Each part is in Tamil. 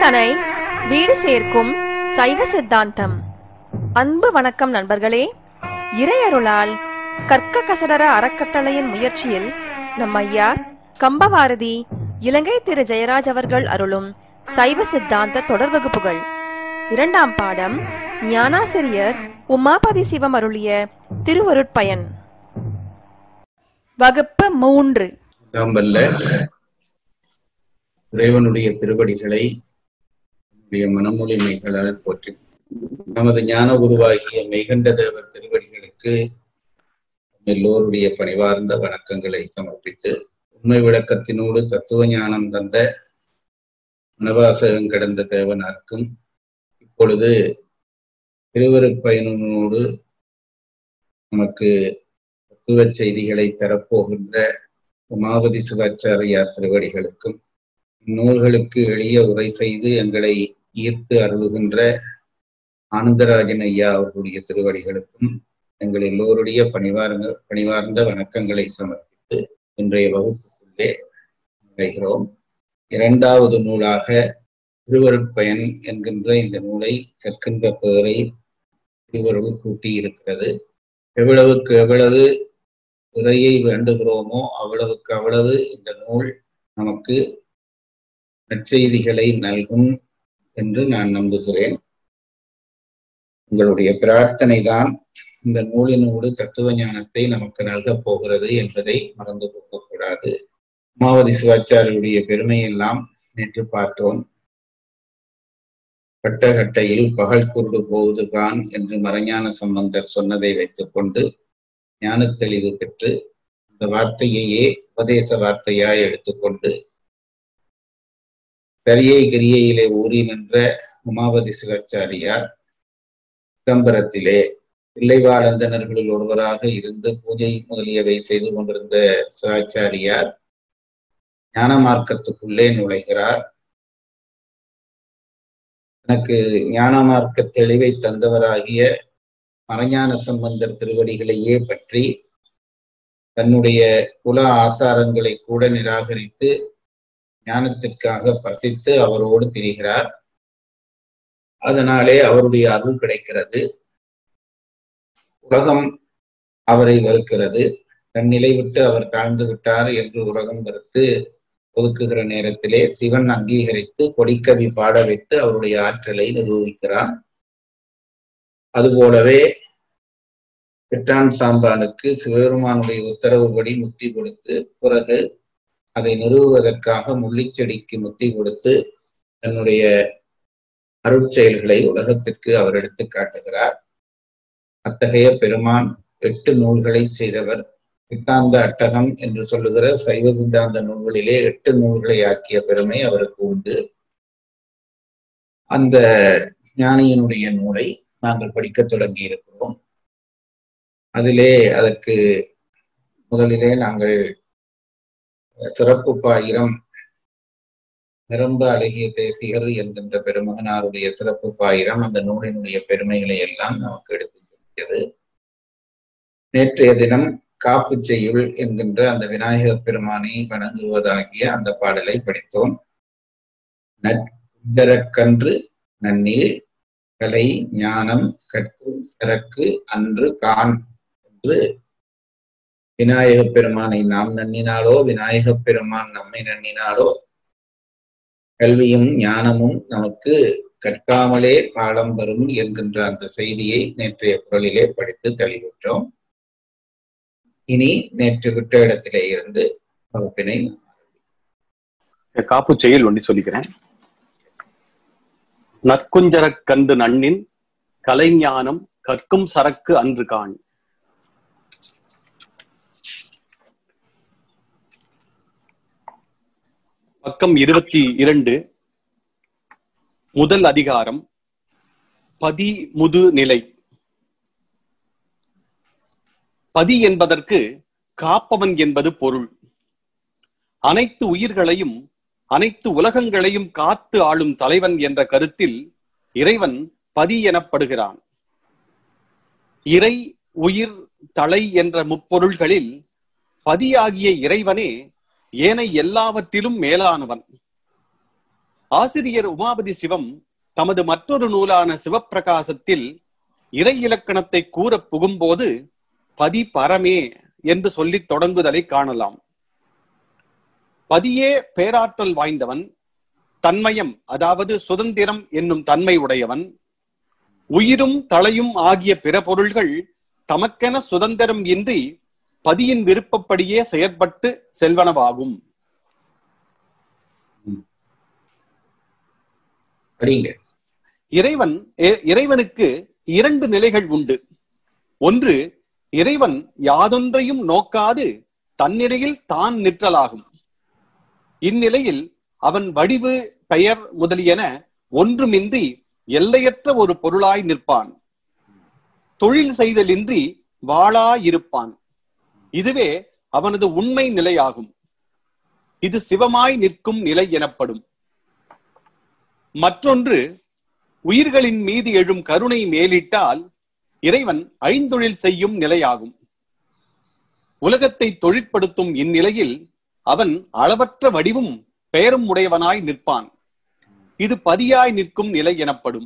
தனை வீடு சேர்க்கும் சைவ சித்தாந்தம் அன்பு வணக்கம் நண்பர்களே இறையருளால் கற்க கசடர அறக்கட்டளையின் முயற்சியில் நம் ஐயா கம்பவாரதி இலங்கை திரு ஜெயராஜ் அவர்கள் அருளும் சைவ சித்தாந்த தொடர் வகுப்புகள் இரண்டாம் பாடம் ஞானாசிரியர் உமாபதி சிவம் அருளிய திருவருட்பயன் வகுப்பு மூன்று நாம் வல்ல இறைவனுடைய திருவடிகளை நம்முடைய மனமொழிமைகளால் போற்றி நமது ஞான குருவாகிய மெய்கண்ட தேவர் திருவடிகளுக்கு நம் எல்லோருடைய பணிவார்ந்த வணக்கங்களை சமர்ப்பித்து உண்மை விளக்கத்தினோடு தத்துவ ஞானம் தந்த மனவாசகம் கடந்த தேவனார்க்கும் இப்பொழுது திருவருட்பயனோடு நமக்கு தத்துவ செய்திகளை தரப்போகின்ற உமாபதி சிவாச்சாரியார் திருவடிகளுக்கும் இந்நூல்களுக்கு எளிய உரை செய்து எங்களை ஈர்த்து அருளுகின்ற ஆனந்தராஜன் ஐயா அவர்களுடைய திருவடிகளுக்கும் எங்கள் எல்லோருடைய பணிவார்ந்த பணிவார்ந்த வணக்கங்களை சமர்ப்பித்து இன்றைய வகுப்புக்குள்ளே நுழைகிறோம் இரண்டாவது நூலாக திருவருட்பயன் என்கின்ற இந்த நூலை கற்கின்ற பெயரை திருவருள் கூட்டி இருக்கிறது எவ்வளவுக்கு எவ்வளவு இறையை வேண்டுகிறோமோ அவ்வளவுக்கு அவ்வளவு இந்த நூல் நமக்கு நற்செய்திகளை நல்கும் என்று நான் நம்புகிறேன் உங்களுடைய பிரார்த்தனை தான் இந்த நூலினோடு தத்துவ ஞானத்தை நமக்கு நல்கப் போகிறது என்பதை மறந்து போகக்கூடாது உமாவதி சிவாச்சாரியுடைய பெருமையெல்லாம் நேற்று பார்த்தோம் கட்டகட்டையில் பகல் குருடு போவது கான் என்று மறைஞான சம்பந்தர் சொன்னதை வைத்துக் கொண்டு ஞான தெளிவு பெற்று அந்த வார்த்தையையே உபதேச வார்த்தையாய் எடுத்துக்கொண்டு சரியை கிரியையிலே ஊறி நின்ற உமாபதி சிவாச்சாரியார் சிதம்பரத்திலே பிள்ளைவாளந்தனர்களில் ஒருவராக இருந்து பூஜை முதலியவை செய்து கொண்டிருந்த சிவாச்சாரியார் ஞான மார்க்கத்துக்குள்ளே நுழைகிறார் எனக்கு ஞான மார்க்க தெளிவை தந்தவராகிய மறைஞான சம்பந்தர் திருவடிகளையே பற்றி தன்னுடைய குல ஆசாரங்களை கூட நிராகரித்து ஞானத்திற்காக பசித்து அவரோடு திரிகிறார் அதனாலே அவருடைய அருள் கிடைக்கிறது உலகம் அவரை வெறுக்கிறது தன் நிலை விட்டு அவர் தாழ்ந்து விட்டார் என்று உலகம் வெறுத்து ஒதுக்குகிற நேரத்திலே சிவன் அங்கீகரித்து கொடிக்கவி பாட வைத்து அவருடைய ஆற்றலை நிரூபிக்கிறான் அதுபோலவே பெற்றான் சாம்பானுக்கு சிவபெருமானுடைய உத்தரவுப்படி முத்தி கொடுத்து பிறகு அதை நிறுவுவதற்காக முள்ளிச்செடிக்கு முத்தி கொடுத்து தன்னுடைய அருட்செயல்களை உலகத்திற்கு அவர் எடுத்து காட்டுகிறார் அத்தகைய பெருமான் எட்டு நூல்களை செய்தவர் சித்தாந்த அட்டகம் என்று சொல்லுகிற சைவ சித்தாந்த நூல்களிலே எட்டு நூல்களை ஆக்கிய பெருமை அவருக்கு உண்டு அந்த ஞானியினுடைய நூலை நாங்கள் படிக்க தொடங்கி இருக்கிறோம் அதிலே அதற்கு முதலிலே நாங்கள் சிறப்பு பாயிரம் நிரம்ப அழகிய தேசிகர் என்கின்ற பெருமகனாருடைய சிறப்பு பாயிரம் அந்த நூலினுடைய பெருமைகளை எல்லாம் நமக்கு எடுத்து சொல்லியது நேற்றைய தினம் காப்பு செய்யுள் என்கின்ற அந்த விநாயக பெருமானை வணங்குவதாகிய அந்த பாடலை படித்தோம் நற்கன்று நன்னில் கலை ஞானம் கற்கு சரக்கு அன்று கான் என்று விநாயக பெருமானை நாம் நன்னினாலோ விநாயக பெருமான் நம்மை நன்னினாலோ கல்வியும் ஞானமும் நமக்கு கற்காமலே பாடம் வரும் என்கின்ற அந்த செய்தியை நேற்றைய குரலிலே படித்து தெளிவுற்றோம் இனி நேற்று விட்ட இடத்திலே இருந்து வகுப்பினை காப்பு செயல் ஒண்டி சொல்லிக்கிறேன் நற்குஞ்சரக் கண்டு நன்னின் கலைஞானம் கற்கும் சரக்கு அன்று காண் பக்கம் இருபத்தி இரண்டு முதல் அதிகாரம் பதி முது நிலை பதி என்பதற்கு காப்பவன் என்பது பொருள் அனைத்து உயிர்களையும் அனைத்து உலகங்களையும் காத்து ஆளும் தலைவன் என்ற கருத்தில் இறைவன் பதி எனப்படுகிறான் இறை உயிர் தலை என்ற முப்பொருள்களில் பதியாகிய இறைவனே ஏனை எல்லாவற்றிலும் மேலானவன் ஆசிரியர் உமாபதி சிவம் தமது மற்றொரு நூலான சிவப்பிரகாசத்தில் இறை இலக்கணத்தை கூற புகும்போது பதி பரமே என்று சொல்லித் தொடங்குதலை காணலாம் பதியே பேராற்றல் வாய்ந்தவன் தன்மயம் அதாவது சுதந்திரம் என்னும் தன்மை உடையவன் உயிரும் தலையும் ஆகிய பிற பொருள்கள் தமக்கென சுதந்திரம் இன்றி பதியின் விருப்பப்படியே செயற்பட்டு செல்வனவாகும் படிங்க இறைவன் இ- இறைவனுக்கு இரண்டு நிலைகள் உண்டு ஒன்று இறைவன் யாதொன்றையும் நோக்காது தன்னிலையில் தான் நிற்றலாகும் இந்நிலையில் அவன் வடிவு பெயர் முதலியன ஒன்றுமின்றி எல்லையற்ற ஒரு பொருளாய் நிற்பான் தொழில் செய்தலின்றி வாளாயிருப்பான் இதுவே அவனது உண்மை நிலையாகும் இது சிவமாய் நிற்கும் நிலை எனப்படும் மற்றொன்று உயிர்களின் மீது எழும் கருணை மேலிட்டால் இறைவன் ஐந்தொழில் செய்யும் நிலையாகும் உலகத்தை தொழிற்படுத்தும் இந்நிலையில் அவன் அளவற்ற வடிவும் பெயரும் உடையவனாய் நிற்பான் இது பதியாய் நிற்கும் நிலை எனப்படும்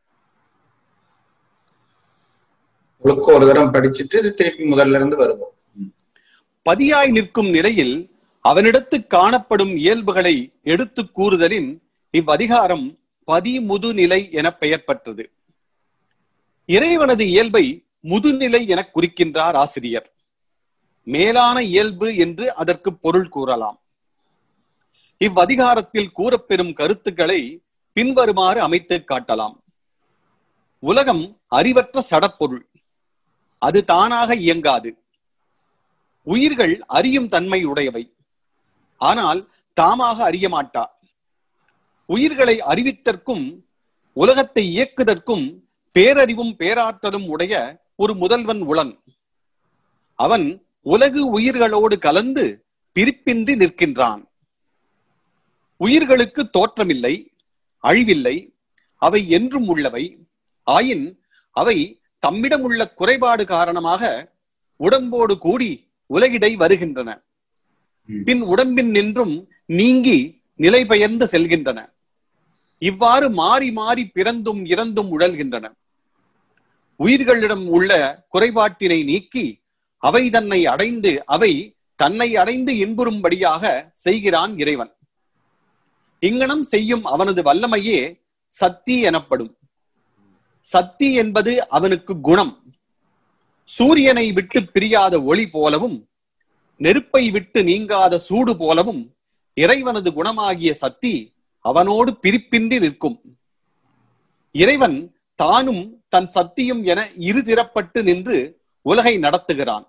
முழுக்க ஒரு தரம் படிச்சுட்டு திருப்பி முதல்ல இருந்து வருவோம் பதியாய் நிற்கும் நிலையில் அவனிடத்து காணப்படும் இயல்புகளை எடுத்துக் கூறுதலின் இவ்வதிகாரம் பதிமுது நிலை என பெயர் பெற்றது இறைவனது இயல்பை முதுநிலை என குறிக்கின்றார் ஆசிரியர் மேலான இயல்பு என்று அதற்கு பொருள் கூறலாம் இவ்வதிகாரத்தில் கூறப்பெறும் கருத்துக்களை பின்வருமாறு அமைத்து காட்டலாம் உலகம் அறிவற்ற சடப்பொருள் அது தானாக இயங்காது உயிர்கள் அறியும் தன்மை உடையவை ஆனால் தாமாக அறிய மாட்டா உயிர்களை அறிவித்தற்கும் உலகத்தை இயக்குதற்கும் பேரறிவும் பேராற்றலும் உடைய ஒரு முதல்வன் உளன் அவன் உலகு உயிர்களோடு கலந்து பிரிப்பின்றி நிற்கின்றான் உயிர்களுக்கு தோற்றமில்லை அழிவில்லை அவை என்றும் உள்ளவை ஆயின் அவை தம்மிடம் உள்ள குறைபாடு காரணமாக உடம்போடு கூடி உலகிடை வருகின்றன ம். பின் உடம்பின் நின்றும் நீங்கி நிலை பெயர்ந்து செல்கின்றன இவ்வாறு மாறி மாறி பிறந்தும் இறந்தும் உழல்கின்றன உயிர்களிடம் உள்ள குறைபாட்டினை நீக்கி அவை தன்னை அடைந்து அவை தன்னை அடைந்து இன்புறும்படியாக செய்கிறான் இறைவன் இங்கனம் செய்யும் அவனது வல்லமையே சக்தி எனப்படும் சக்தி என்பது அவனுக்கு குணம் சூரியனை விட்டு பிரியாத ஒளி போலவும் நெருப்பை விட்டு நீங்காத சூடு போலவும் இறைவனது குணமாகிய சக்தி அவனோடு பிரிப்பின்றி நிற்கும் இறைவன் தானும் தன் சத்தியும் என இருதிறப்பட்டு நின்று உலகை நடத்துகிறான்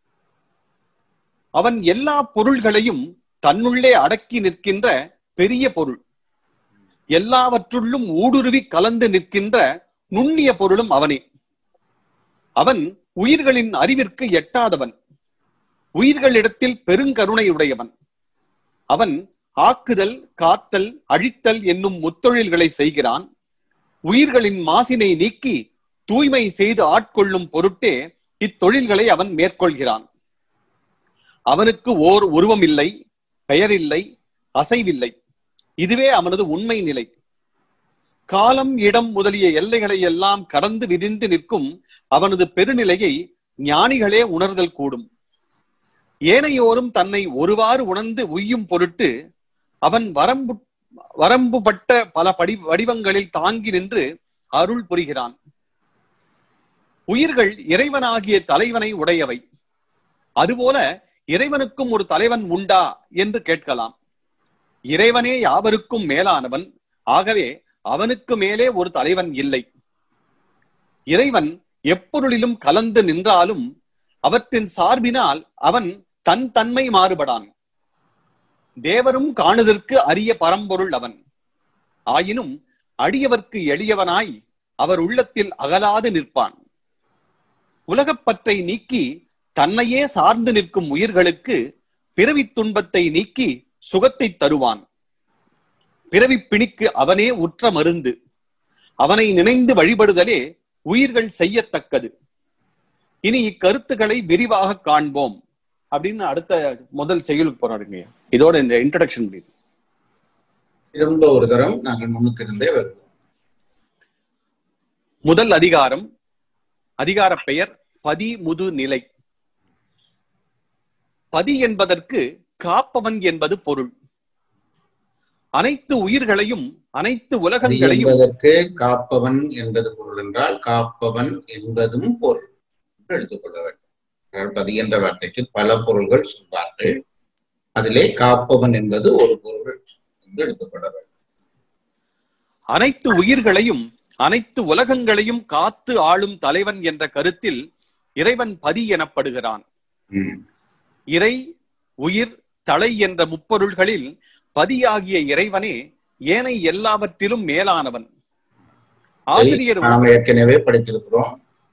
அவன் எல்லா பொருள்களையும் தன்னுள்ளே அடக்கி நிற்கின்ற பெரிய பொருள் எல்லாவற்றுள்ளும் ஊடுருவி கலந்து நிற்கின்ற நுண்ணிய பொருளும் அவனே அவன் உயிர்களின் அறிவிற்கு எட்டாதவன் உயிர்களிடத்தில் பெருங்கருணையுடையவன் அவன் ஆக்குதல் காத்தல் அழித்தல் என்னும் முத்தொழில்களை செய்கிறான் உயிர்களின் மாசினை நீக்கி தூய்மை செய்து ஆட்கொள்ளும் பொருட்டே இத்தொழில்களை அவன் மேற்கொள்கிறான் அவனுக்கு ஓர் உருவம் இல்லை பெயர் இல்லை அசைவில்லை இதுவே அவனது உண்மை நிலை காலம் இடம் முதலிய எல்லைகளை எல்லாம் கடந்து விதிந்து நிற்கும் அவனது பெருநிலையை ஞானிகளே உணர்தல் கூடும் ஏனையோரும் தன்னை ஒருவாறு உணர்ந்து உய்யும் பொருட்டு அவன் வரம்பு வரம்புபட்ட பல படி வடிவங்களில் தாங்கி நின்று அருள் புரிகிறான் உயிர்கள் இறைவனாகிய தலைவனை உடையவை அதுபோல இறைவனுக்கும் ஒரு தலைவன் உண்டா என்று கேட்கலாம் இறைவனே யாவருக்கும் மேலானவன் ஆகவே அவனுக்கு மேலே ஒரு தலைவன் இல்லை இறைவன் எப்பொருளிலும் கலந்து நின்றாலும் அவற்றின் சார்பினால் அவன் தன் தன்மை மாறுபடான் தேவரும் காணுதற்கு அரிய பரம்பொருள் அவன் ஆயினும் அடியவர்க்கு எளியவனாய் அவர் உள்ளத்தில் அகலாது நிற்பான் உலகப்பற்றை நீக்கி தன்னையே சார்ந்து நிற்கும் உயிர்களுக்கு பிறவித் துன்பத்தை நீக்கி சுகத்தை தருவான் பிறவிப் பிணிக்கு அவனே உற்ற மருந்து அவனை நினைந்து வழிபடுதலே உயிர்கள் செய்யத்தக்கது இனி இக்கருத்துக்களை விரிவாக காண்போம் அப்படின்னு அடுத்த முதல் செயலுக்கு போறாருங்க இதோட இந்த இன்ட்ரடக்ஷன் முடியுது திரும்ப ஒரு தரம் நாங்கள் முன்னுக்கு இருந்தே வருவோம் முதல் அதிகாரம் அதிகார பெயர் பதி முது நிலை பதி என்பதற்கு காப்பவன் என்பது பொருள் அனைத்து உயிர்களையும் அனைத்து பதி உலகங்களையும் என்பதற்கு காப்பவன் என்பது பொருள் என்றால் காப்பவன் என்பதும் பொருள் என்று எடுத்துக்கொள்ள வேண்டும் அதாவது பதி என்ற வார்த்தைக்கு பல பொருள்கள் சொல்வார்கள் அதிலே காப்பவன் என்பது ஒரு பொருள் என்று எடுத்துக்கொள்ள வேண்டும் அனைத்து உயிர்களையும் அனைத்து உலகங்களையும் காத்து ஆளும் தலைவன் என்ற கருத்தில் இறைவன் பதி எனப்படுகிறான் ம். இறை உயிர் தலை என்ற முப்பொருள்களில் பதியாகிய இறைவனே ஏனை எல்லாவற்றிலும் மேலானவன் ஆசிரியர் நாம் ஏற்கனவே படித்திருக்கிறோம்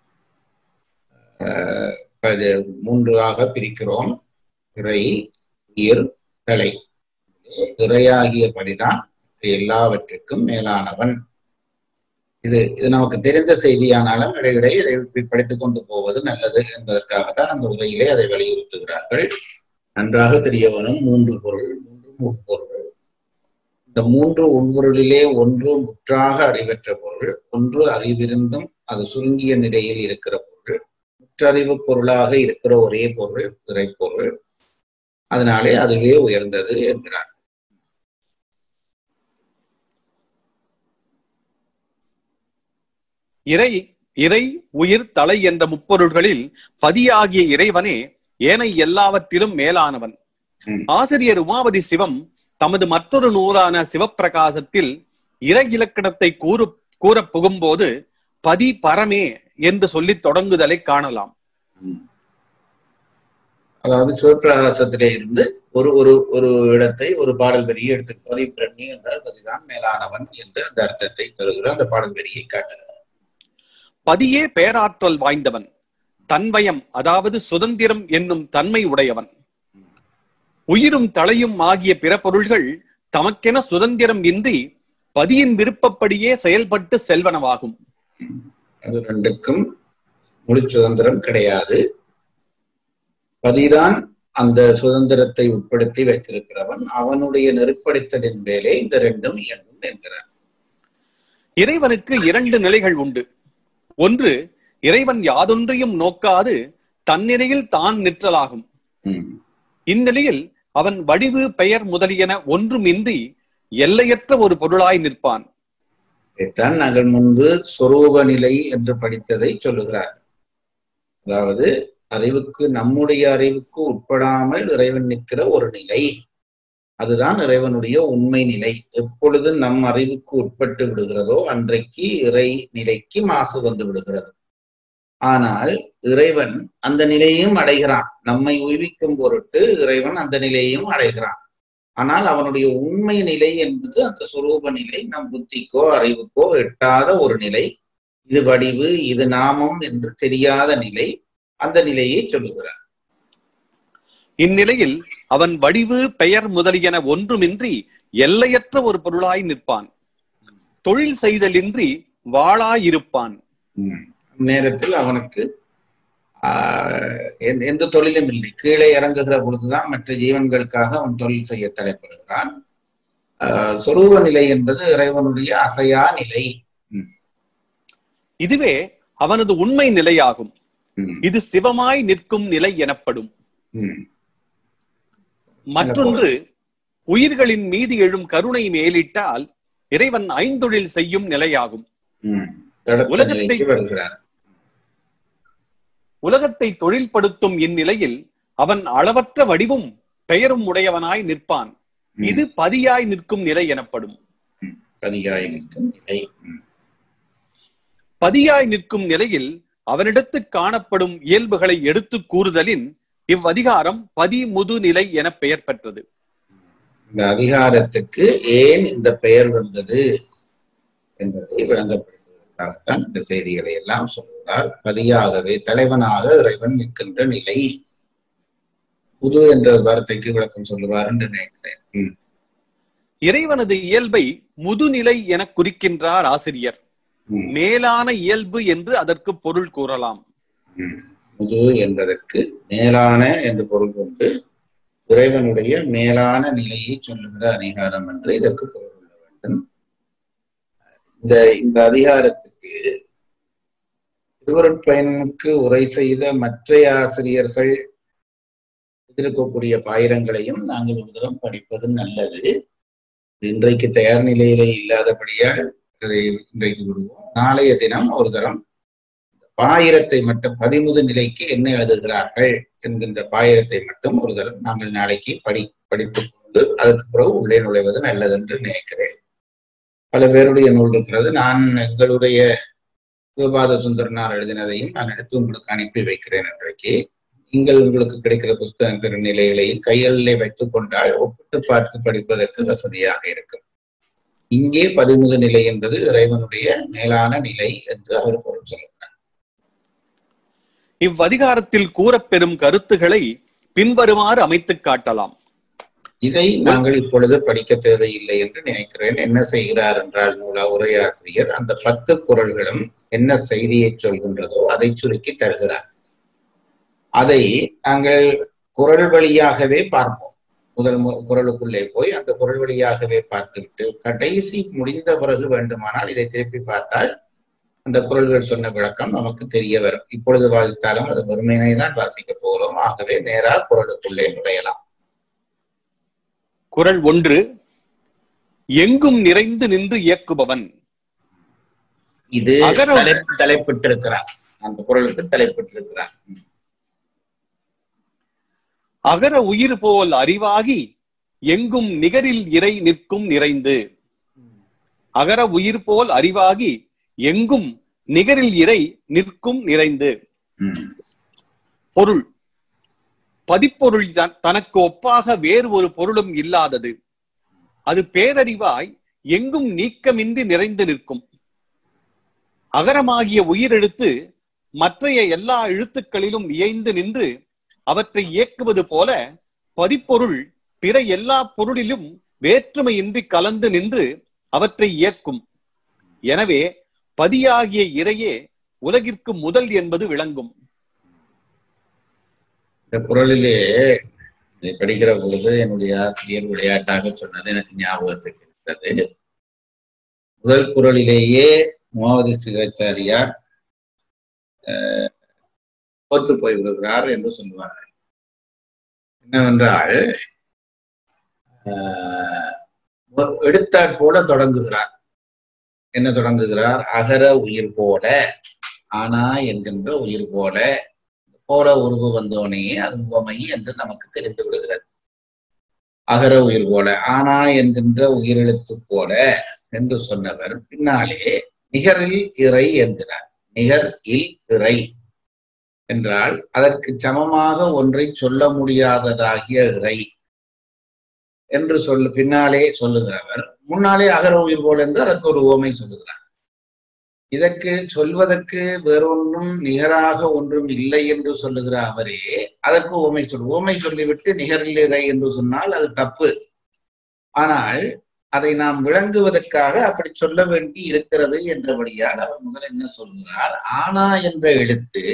அஹ், அது மூன்றாக பிரிக்கிறோம் இறை உயிர் தலை இறையாகிய பதிதான் எல்லாவற்றிற்கும் மேலானவன் இது இது நமக்கு தெரிந்த செய்தியானாலும் இடையிடையே இதை இப்படி படித்துக் கொண்டு போவது நல்லது என்பதற்காகத்தான் அந்த உரையிலே அதை வலியுறுத்துகிறார்கள் நன்றாக தெரிய வரும் மூன்று பொருள் மூன்று உட்பொருள் இந்த மூன்று உள்பொருளிலே ஒன்று முற்றாக அறிவற்ற பொருள் ஒன்று அறிவிருந்தும் அது சுருங்கிய நிலையில் இருக்கிற பொருள் முற்றறிவு பொருளாக இருக்கிற ஒரே பொருள் இறைப்பொருள் அதனாலே அதுவே உயர்ந்தது என்கிறார் இறை இறை உயிர் தலை என்ற முப்பொருள்களில் பதியாகிய இறைவனே ஏனை எல்லாவற்றிலும் மேலானவன் ம். ஆசிரியர் உமாபதி சிவம் தமது மற்றொரு நூலான சிவப்பிரகாசத்தில் இறை இலக்கணத்தை கூறு கூற புகும்போது பதி பரமே என்று சொல்லித் தொடங்குதலை காணலாம் ம். அதாவது சிவபிரகாசத்திலே இருந்து ஒரு ஒரு ஒரு இடத்தை ஒரு பாடல் வரியை எடுத்து பதி பிரண்ணி என்றால் பதிதான் மேலானவன் என்று அந்த அர்த்தத்தை தருகிற அந்த பாடல் வரியை காட்டுகிறார் பதியே பேராற்றல் வாய்ந்தவன் தன்வயம் அதாவது சுதந்திரம் என்னும் தன்மை உடையவன் உயிரும் தலையும் ஆகிய பிற பொருள்கள் தமக்கென சுதந்திரம் இன்றி பதியின் விருப்பப்படியே செயல்பட்டு செல்வனவாகும் அது ரெண்டுக்கும் முழு சுதந்திரம் கிடையாது பதிதான் அந்த சுதந்திரத்தை உட்படுத்தி வைத்திருக்கிறவன் அவனுடைய நெருப்படுத்தலின் மேலே இந்த ரெண்டும் இயங்கும் என்கிறார் இறைவனுக்கு இரண்டு நிலைகள் உண்டு ஒன்று இறைவன் யாதொன்றையும் நோக்காது தன்னிலையில் தான் நிற்றலாகும் ம். இந்நிலையில் அவன் வடிவு பெயர் முதலியன ஒன்றுமின்றி எல்லையற்ற ஒரு பொருளாய் நிற்பான் இதைத்தான் நாங்கள் முன்பு சொரூப நிலை என்று படித்ததை சொல்லுகிறார் அதாவது அறிவுக்கு நம்முடைய அறிவுக்கு உட்படாமல் இறைவன் நிற்கிற ஒரு நிலை அதுதான் இறைவனுடைய உண்மை நிலை எப்பொழுது நம் அறிவுக்கு உட்பட்டு விடுகிறதோ அன்றைக்கு இறை நிலைக்கு மாசு வந்து விடுகிறது ஆனால் இறைவன் அந்த நிலையையும் அடைகிறான் நம்மை உய்விக்கும் பொருட்டு இறைவன் அந்த நிலையையும் அடைகிறான் ஆனால் அவனுடைய உண்மை நிலை என்பது அந்த சுரூப நிலை நம் புத்திக்கோ அறிவுக்கோ எட்டாத ஒரு நிலை இது வடிவு இது நாமம் என்று தெரியாத நிலை அந்த நிலையை சொல்லுகிறார் இந்நிலையில் அவன் வடிவு பெயர் முதலியன ஒன்றுமின்றி எல்லையற்ற ஒரு பொருளாய் நிற்பான் தொழில் செய்தலின்றி வாளாயிருப்பான் நேரத்தில் அவனுக்கு ஆஹ் எந்த- எந்த தொழிலும் இல்லை கீழே இறங்குகிற பொழுதுதான் மற்ற ஜீவன்களுக்காக அவன் தொழில் செய்ய தலைப்படுகிறான் ஆஹ் சொரூப நிலை என்பது இறைவனுடைய அசையா நிலை இதுவே அவனது உண்மை நிலையாகும் ம், இது சிவமாய் நிற்கும் நிலை எனப்படும் ம், மற்றொன்று உயிர்களின் மீது எழும் கருணை மேலிட்டால் இறைவன் ஐந்தொழில் செய்யும் நிலையாகும் ம். தடத்த உலகத்தை- நிலைக்கு வருகிறார் உலகத்தை தொழில்படுத்தும் இந்நிலையில் அவன் அளவற்ற வடிவும் பெயரும் உடையவனாய் நிற்பான் ம். இது பதியாய் நிற்கும் நிலை எனப்படும் பதியாய் நிற்கும் நிலை ம், பதியாய் நிற்கும் நிலையில் அவனிடத்து காணப்படும் இயல்புகளை எடுத்து கூறுதலின் இவ்வதிகாரம் பதி முது நிலை என பெயர் பெற்றது இந்த அதிகாரத்துக்கு ஏன் இந்த பெயர் வந்தது என்பதை விளங்கப்படுத்துவதற்காகத்தான் இந்த செய்திகளை எல்லாம் சொல்கிறார் பதியாகவே தலைவனாக இறைவன் நிற்கின்ற நிலை புது என்ற வார்த்தைக்கு விளக்கம் சொல்லுவார் என்று நினைக்கிறேன் ம், இறைவனது இயல்பை முதுநிலை என குறிக்கின்றார் ஆசிரியர் ம், மேலான இயல்பு என்று அதற்கு பொருள் கூறலாம் ம். புது என்பதற்கு மேலான என்று பொருள் கொண்டு இறைவனுடைய மேலான நிலையை சொல்லுகிற அதிகாரம் என்று இதற்கு பொருள் உள்ளது ராமநாதன் இந்த இந்த அதிகாரத்துக்கு திருவருட்பயனுக்கு உரை செய்த மற்ற ஆசிரியர்கள் இருக்கக்கூடிய பாயிரங்களையும் நாங்கள் ஒரு தரம் படிப்பது நல்லது இன்றைக்கு தயார் நிலையிலே இல்லாதபடியால் அதை இன்றைக்கு விடுவோம் நாளைய தினம் ஒரு தரம் பாயிரத்தை மட்டும் பதிமுது நிலைக்கு என்ன எழுதுகிறார்கள் என்கின்ற பாயிரத்தை மட்டும் ஒரு தரம் நாங்கள் நாளைக்கு படி படித்துக் கொண்டு அதற்கு பிறகு உள்ளே நுழைவது நல்லது என்று நினைக்கிறேன் பல பேருடைய நூல் இருக்கிறது நான் எங்களுடைய சிவபாத சுந்தரனார் எழுதினதையும் நான் எடுத்து உங்களுக்கு அனுப்பி வைக்கிறேன் இன்றைக்கு நீங்கள் உங்களுக்கு கிடைக்கிற புஸ்தக நிலைகளையும் கைகளிலே வைத்துக் கொண்டால் ஒப்பிட்டு பார்த்து படிப்பதற்கு வசதியாக இருக்கும் இங்கே பதிமுது நிலை என்பது இறைவனுடைய மேலான நிலை என்று அவர் பொருள் சொல்லுகிறார் இவ்வதிகாரத்தில் கூறப்பெறும் கருத்துக்களை பின்வருமாறு அமைத்துக் காட்டலாம் இதை நாங்கள் இப்பொழுது படிக்க தேவையில்லை என்று நினைக்கிறேன் என்ன செய்கிறார் என்றால் நூலா உரையாசிரியர் அந்த பத்து குரல்களும் என்ன செய்தியை சொல்கின்றதோ அதை சுருக்கி தருகிறார் அதை நாங்கள் குரல் வழியாகவே பார்ப்போம் முதல் மு- குரலுக்குள்ளே போய் அந்த குரல் வழியாகவே பார்த்துவிட்டு கடைசி முடிந்த பிறகு வேண்டுமானால் இதை திருப்பி பார்த்தால் அந்த குரல்கள் சொன்ன விளக்கம் நமக்கு தெரிய வரும் இப்பொழுது வாசித்தாலும் அது வெறுமையினை தான் வாசிக்க போகிறோம் ஆகவே நேரா குரலுக்குள்ளே நுழையலாம் குறள் ஒன்று எங்கும் நிறைந்து நின்று இயக்குபவன் இது அகர- தலை- தலைப்பிட்டிருக்கிறார் அந்த குரலுக்கு தலைப்பிட்டிருக்கிறார் ம். அகர உயிர் போல் அறிவாகி எங்கும் நிகரில் இறை நிற்கும் நிறைந்து அகர உயிர் போல் அறிவாகி எங்கும் நிகரில் இறை நிற்கும் நிறைந்து ம். பொருள் பதிப்பொருள் த- தனக்கு ஒப்பாக வேறு ஒரு பொருளும் இல்லாதது அது பேரறிவாய் எங்கும் நீக்கமின்றி நிறைந்து நிற்கும் அகரமாகிய உயிரெழுத்து மற்றைய எல்லா எழுத்துக்களிலும் இயைந்து நின்று அவற்றை இயக்குவது போல பதிப்பொருள் பிற எல்லா பொருளிலும் வேற்றுமையின்றி கலந்து நின்று அவற்றை இயக்கும் எனவே பதியாகிய இறையே உலகிற்கு முதல் என்பது விளங்கும் இந்த குரலிலே இதை படிக்கிற பொழுது என்னுடைய ஆசிரியர் விளையாட்டாக சொன்னது எனக்கு ஞாபகத்துக்கு இருக்கிறது முதல் குரலிலேயே முகமது சிவாச்சாரியார் அஹ், தோற்று போய் விடுகிறார் என்று சொல்லுவார்கள் என்னவென்றால் ஆஹ், மு- எடுத்தாற் போல தொடங்குகிறார் என்ன தொடங்குகிறார் அகர உயிர் போல ஆனா என்கின்ற உயிர் போல போல உருவு வந்தோனே அது உவமை என்று நமக்கு தெரிந்து விடுகிறது அகர உயிர் போல ஆனா என்கின்ற உயிரெழுத்து போல என்று சொன்னவர் பின்னாலே நிகரில் இறை என்கிறார் நிகர் இல் இறை என்றால் அதற்கு சமமாக ஒன்றை சொல்ல முடியாததாகிய இறை என்று சொல்லு பின்னாலே சொல்லுகிறவர் முன்னாலே அகர உயிர் போல என்று அதற்கு ஒரு உவமை சொல்லுகிறார் இதற்கு சொல்வதற்கு வேறொன்றும் நிகராக ஒன்றும் இல்லை என்று சொல்லுகிற அவரே அதற்கு உவமை சொல் உவமை சொல்லிவிட்டு நிகரில்லை என்று சொன்னால் அது தப்பு ஆனால் அதை நாம் விளங்குவதற்காக அப்படி சொல்ல வேண்டி இருக்கிறது என்றபடியால் அவர் முதல் என்ன சொல்கிறார் ஆனா என்ற எழுத்து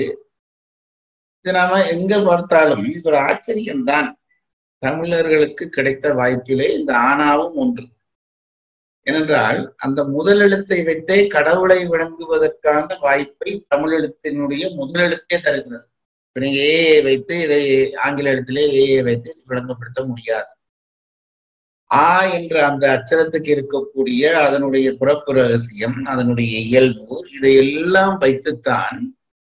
இது நாம எங்க பார்த்தாலும் இது ஒரு ஆச்சரியம்தான் தமிழர்களுக்கு கிடைத்த வாய்ப்பிலே இந்த ஆனாவும் ஒன்று ஏனென்றால் அந்த முதல் எழுத்தை வைத்தே கடவுளை விளங்குவதற்கான வாய்ப்பை தமிழ் எழுத்தினுடைய முதல் எழுத்தே தருகிறது இப்ப நீங்க ஏ வைத்து இதை ஆங்கில எழுத்திலே ஏ வைத்து இதை விளங்கப்படுத்த முடியாது ஆ என்ற அந்த அச்சரத்துக்கு இருக்கக்கூடிய அதனுடைய பிறப்பு ரகசியம் அதனுடைய இயல்பு இதையெல்லாம் வைத்துத்தான்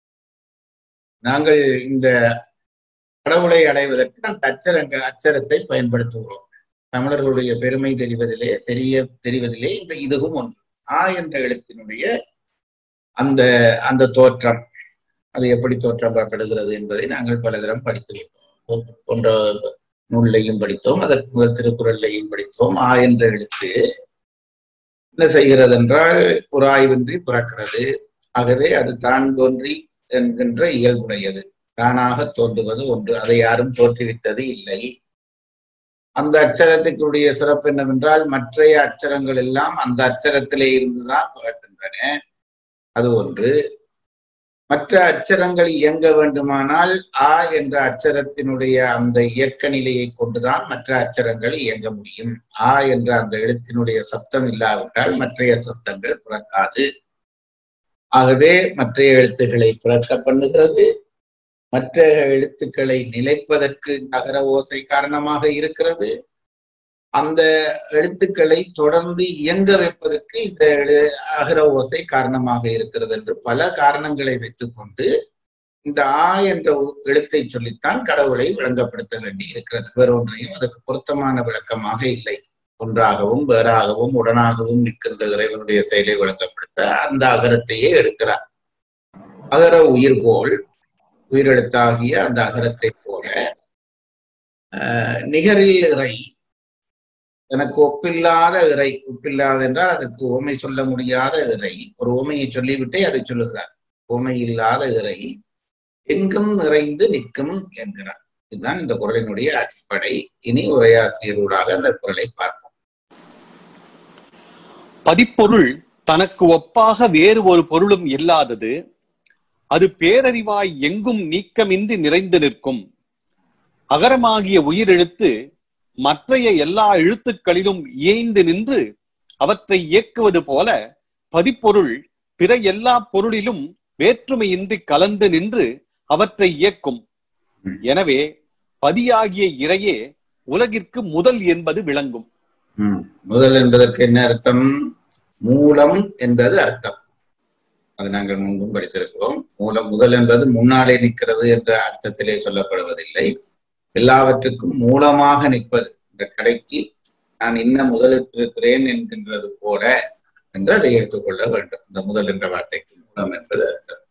நாங்கள் இந்த கடவுளை அடைவதற்கு அந்த அச்சரங்க அச்சரத்தை பயன்படுத்துகிறோம் தமிழர்களுடைய பெருமை தெரிவதிலே தெரிய தெரிவதிலே இந்த இதுவும் ஒன்று ஆ என்ற எழுத்தினுடைய அந்த அந்த தோற்றம் அது எப்படி தோற்றப்படுகிறது என்பதை நாங்கள் பலதரம் படித்து விட்டோம் போன்ற நூல்லையும் படித்தோம் அதற்கு முதல் திருக்குறள்லையும் படித்தோம் ஆ என்ற எழுத்து என்ன செய்கிறது என்றால் புறாய்வின்றி பிறக்கிறது ஆகவே அது தான் தோன்றி என்கின்ற இயல்புடையது தானாக தோன்றுவது ஒன்று அதை யாரும் தோற்றுவித்தது இல்லை அந்த அச்சரத்துக்குடைய சிறப்பு என்னவென்றால் மற்றைய அச்சரங்கள் எல்லாம் அந்த அச்சரத்திலே இருந்துதான் பிறக்கின்றன அது ஒன்று மற்ற அச்சரங்கள் இயங்க வேண்டுமானால் ஆ என்ற அச்சரத்தினுடைய அந்த இயக்க நிலையை கொண்டுதான் மற்ற அச்சரங்கள் இயங்க முடியும் ஆ என்ற அந்த எழுத்தினுடைய சப்தம் இல்லாவிட்டால் மற்றைய சப்தங்கள் பிறக்காது ஆகவே மற்றைய எழுத்துக்களை பிறக்க பண்ணுகிறது மற்ற எழுத்துக்களை நிலைப்பதற்கு அகர ஓசை காரணமாக இருக்கிறது அந்த எழுத்துக்களை தொடர்ந்து இயங்க வைப்பதற்கு இந்த எழு- அகர ஓசை காரணமாக இருக்கிறது என்று பல காரணங்களை வைத்துக்கொண்டு இந்த ஆ என்ற ஒ- எழுத்தை சொல்லித்தான் கடவுளை விளங்கப்படுத்த வேண்டி இருக்கிறது வேறொன்றையும் அதற்கு பொருத்தமான விளக்கமாக இல்லை ஒன்றாகவும் வேறாகவும் உடனாகவும் நிற்கின்ற இறைவனுடைய செயலை விளங்கப்படுத்த அந்த அகரத்தையே எடுக்கிறார் அகர உயிர்கோள் உயிரெழுத்தாகிய அந்த அகரத்தை போல ஆஹ், நிகரில் இறை எனக்கு ஒப்பில்லாத இறை ஒப்பில்லாத என்றால் அதற்கு உவமை சொல்ல முடியாத இறை ஒரு உவமையை சொல்லிவிட்டே அதை சொல்லுகிறார் உவமை இல்லாத இறை எங்கும் நிறைந்து நிற்கும் என்கிறார் இதுதான் இந்த குரலினுடைய அடிப்படை இனி உரையாசிரியர்களாக அந்த குரலை பார்ப்போம் பதிப்பொருள் தனக்கு ஒப்பாக வேறு ஒரு பொருளும் இல்லாதது அது பேரறிவாய் எங்கும் நீக்கமின்றி நிறைந்து நிற்கும் அகரமாகிய உயிரெழுத்து மற்றைய எல்லா எழுத்துக்களிலும் இயைந்து நின்று அவற்றை இயக்குவது போல பதிப்பொருள் பிற எல்லா பொருளிலும் வேற்றுமையின்றி கலந்து நின்று அவற்றை இயக்கும் ம். எனவே பதியாகிய இறையே உலகிற்கு முதல் என்பது விளங்கும் ம். முதல் என்பதற்கு என்ன அர்த்தம் மூலம் என்பது அர்த்தம் அது நாங்கள் முன்பும் படித்திருக்கிறோம் மூலம் முதல் என்பது முன்னாலே நிற்கிறது என்ற அர்த்தத்திலே சொல்லப்படுவதில்லை எல்லாவற்றுக்கும் மூலமாக நிற்பது இந்த கடைக்கு நான் இன்ன முதலிட்டிருக்கிறேன் என்கின்றது போல என்று அதை எடுத்துக்கொள்ள வேண்டும் இந்த முதல் என்ற வார்த்தைக்கு மூலம் என்பது அர்த்தம்